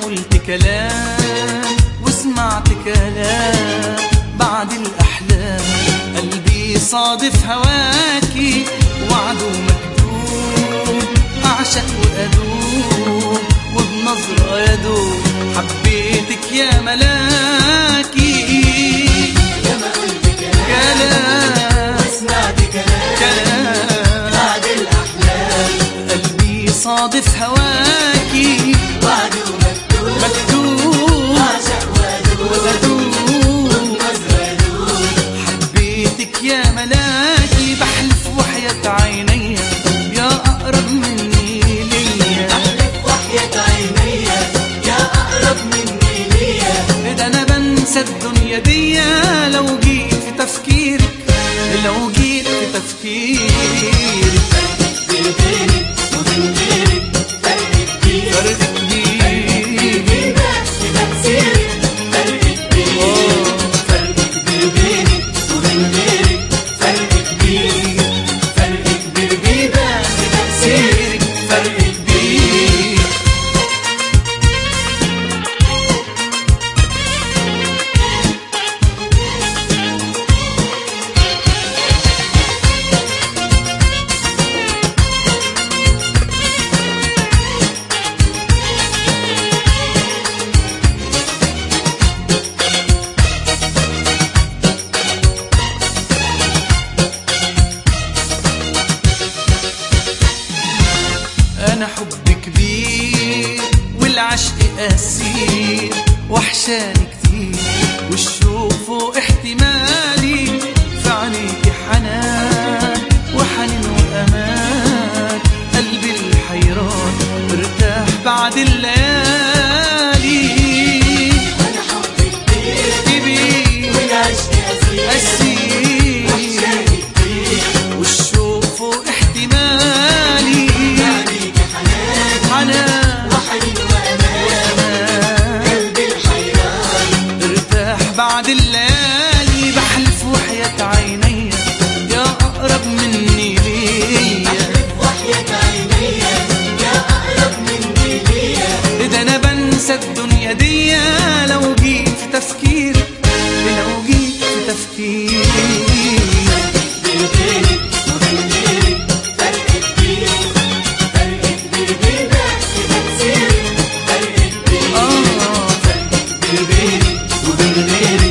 قلت كلام وسمعت كلام بعد الأحلام قلبي صادف هواكي وعده مكتوب أعشق وأدوب وبنظرة يدوب حبيتك يا ملاكي ياما قلت كلام كلام وسمعت كلام كلام بعد الأحلام قلبي صادف هواكي وعده مكتوب مكتوب أعشق وأدوب وأدوب نظرة يدوب حبيتك يا ملاكي بحلف وحياة عيني يا أقرب مني ليا أحلف وحياة عيني يا أقرب مني ليا ده أنا بنسى الدنيا دي لو جيت في تفكيرك لو جيت في تفكيرك بين بينك وبين غيرك فرق كبير فرق كبير بينك بتفسيرك فرق كبير أوه. فرق كبير بينك وبين غيرك فرق كبير فرق كبير بينك بتفسيرك فرق كبير أنا حب كبير والعشق أسير وحشاني كتير والشوق فوق احتمالي في عينيك حنان وحنين وأمان قلبي الحيران ارتاح بعد الليالي أنا حبك كبير كبير والعشق أسير أسير وحشاني كتير والشوق فوق احتمالي عليك حنان حنان وحنين وأمان قلبي الحيران ارتاح بعد الليالي بحلف وحياة عيني يا أقرب مني ليا أحلف وحياة عيني يا أقرب مني ليا ده أنا بنسى الدنيا دي لو جيت في تفكيرك لو جيت في تفكيرك بين بينك وبين غيرك فرق كبير فرق كبير بينك وتفسيرك فرق كبير آه فرق كبير بينك وبين غيرك